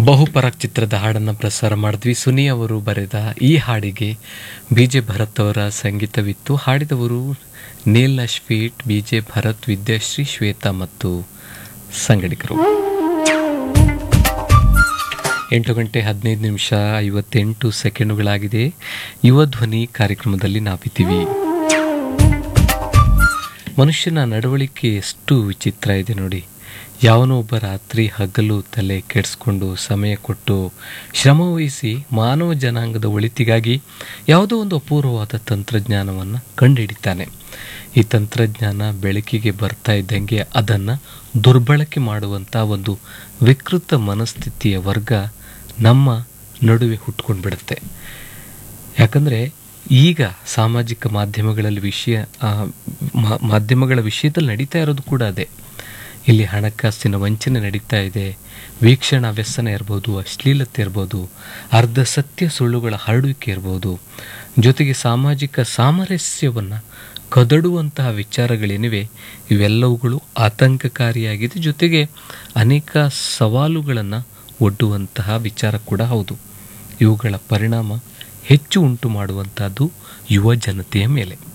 ಬಹುಪರಾಗ್ ಚಿತ್ರದ ಹಾಡನ್ನು ಪ್ರಸಾರ ಮಾಡಿದ್ವಿ ಸುನಿ ಅವರು ಬರೆದ ಈ ಹಾಡಿಗೆ ಬಿ ಜೆ ಭರತ್ ಅವರ ಸಂಗೀತವಿತ್ತು ಹಾಡಿದವರು ನೀಲ್ ನಶ್ವೀಟ್ ಬಿ ಜೆ ಭರತ್ ವಿದ್ಯಾಶ್ರೀ ಶ್ವೇತಾ ಮತ್ತು ಸಂಗಡಿಗರು ಎಂಟು ಗಂಟೆ ಹದಿನೈದು ನಿಮಿಷ ಐವತ್ತೆಂಟು ಸೆಕೆಂಡುಗಳಾಗಿದೆ ಯುವ ಧ್ವನಿ ಕಾರ್ಯಕ್ರಮದಲ್ಲಿ ನಾವಿದ್ದೀವಿ ಮನುಷ್ಯನ ನಡವಳಿಕೆ ಎಷ್ಟು ವಿಚಿತ್ರ ಇದೆ ನೋಡಿ ಯಾವನೋ ಒಬ್ಬ ರಾತ್ರಿ ಹಗಲು ತಲೆ ಕೆಡಿಸ್ಕೊಂಡು ಸಮಯ ಕೊಟ್ಟು ಶ್ರಮವಹಿಸಿ ಮಾನವ ಜನಾಂಗದ ಒಳಿತಿಗಾಗಿ ಯಾವುದೋ ಒಂದು ಅಪೂರ್ವವಾದ ತಂತ್ರಜ್ಞಾನವನ್ನು ಕಂಡುಹಿಡಿತಾನೆ ಈ ತಂತ್ರಜ್ಞಾನ ಬೆಳಕಿಗೆ ಬರ್ತಾ ಇದ್ದಂಗೆ ಅದನ್ನು ದುರ್ಬಳಕೆ ಮಾಡುವಂಥ ಒಂದು ವಿಕೃತ ಮನಸ್ಥಿತಿಯ ವರ್ಗ ನಮ್ಮ ನಡುವೆ ಹುಟ್ಕೊಂಡು ಬಿಡುತ್ತೆ ಯಾಕಂದರೆ ಈಗ ಸಾಮಾಜಿಕ ಮಾಧ್ಯಮಗಳಲ್ಲಿ ವಿಷಯ ಆ, ಮಾ- ಮಾಧ್ಯಮಗಳ ವಿಷಯದಲ್ಲಿ ನಡೀತಾ ಇರೋದು ಕೂಡ ಅದೇ ಇಲ್ಲಿ ಹಣಕಾಸಿನ ವಂಚನೆ ನಡೀತಾ ಇದೆ ವೀಕ್ಷಣಾ ವ್ಯಸನ ಇರ್ಬೋದು ಅಶ್ಲೀಲತೆ ಇರ್ಬೋದು ಅರ್ಧ ಸತ್ಯ ಸುಳ್ಳುಗಳ ಹರಡುವಿಕೆ ಇರ್ಬೋದು ಜೊತೆಗೆ ಸಾಮಾಜಿಕ ಸಾಮರಸ್ಯವನ್ನು ಕದಡುವಂತಹ ವಿಚಾರಗಳೇನಿವೆ ಇವೆಲ್ಲವುಗಳು ಆತಂಕಕಾರಿಯಾಗಿದೆ ಜೊತೆಗೆ ಅನೇಕ ಸವಾಲುಗಳನ್ನು ಒಡ್ಡುವಂತಹ ವಿಚಾರ ಕೂಡ ಹೌದು ಇವುಗಳ ಪರಿಣಾಮ ಹೆಚ್ಚು ಉಂಟು ಮಾಡುವಂತಹದ್ದು ಯುವ ಜನತೆಯ ಮೇಲೆ